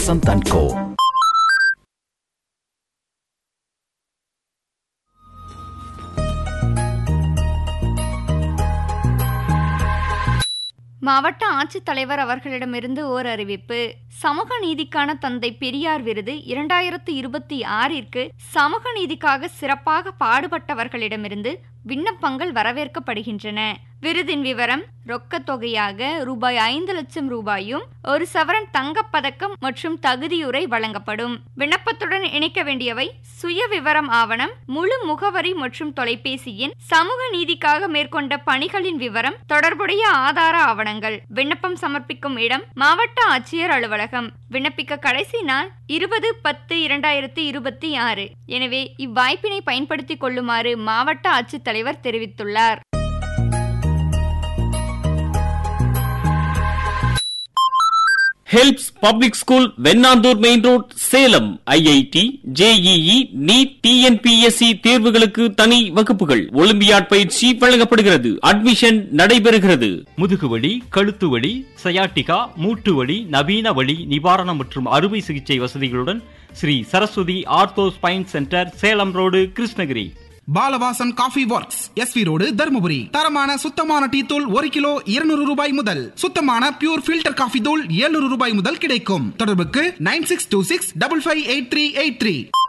Santan Co. மாவட்ட ஆட்சித்தலைவர் அவர்களிடமிருந்து ஓர் அறிவிப்பு சமூக நீதிக்கான தந்தை பெரியார் விருது இரண்டாயிரத்து இருபத்தி ஆறிற்கு சமூக நீதிக்காக சிறப்பாக பாடுபட்டவர்களிடமிருந்து விண்ணப்பங்கள் வரவேற்கப்படுகின்றன விருதின் விவரம் ரொக்கத் தொகையாக ரூபாய் ஐந்து லட்சம் ரூபாயும் ஒரு சவரன் தங்கப்பதக்கம் மற்றும் தகுதியுரை வழங்கப்படும் விண்ணப்பத்துடன் இணைக்க வேண்டியவை சுய விவரம் ஆவணம் முழு முகவரி மற்றும் தொலைபேசி எண் சமூக நீதிக்காக மேற்கொண்ட பணிகளின் விவரம் தொடர்புடைய ஆதார ஆவணங்கள் விண்ணப்பம் சமர்ப்பிக்கும் இடம் மாவட்ட ஆட்சியர் அலுவலகம் விண்ணப்பிக்க கடைசி நாள் இருபது பத்து இரண்டாயிரத்தி இருபத்தி ஆறு எனவே இவ்வாய்ப்பினை பயன்படுத்திக் கொள்ளுமாறு மாவட்ட ஆட்சித்தலைவர் தெரிவித்துள்ளார் helps public school Vennandur main road Salem IIT JEE NEET TNPSC தேர்வுகளுக்கு தனி வகுப்புகள் ஒலிம்பியாட் பயிற்சி வழங்கப்படுகிறது அட்மிஷன் நடைபெறுகிறது முதுகுவலி கழுத்து வலி சயாட்டிகா மூட்டு வலி நவீன வலி நிவாரணம் மற்றும் அறுவை சிகிச்சை வசதிகளுடன் Shri Saraswathi ortho spine centre Salem road Krishnagiri Balavasan coffee works SV road Dharmapuri தரமான சுத்தமான டீ தூள் ஒரு கிலோ இருநூறு ரூபாய் முதல் சுத்தமான பியூர் ஃபில்டர் காஃபி தூள் 700 ரூபாய் முதல் கிடைக்கும் தொடர்புக்கு nine six two six double five eight three eight three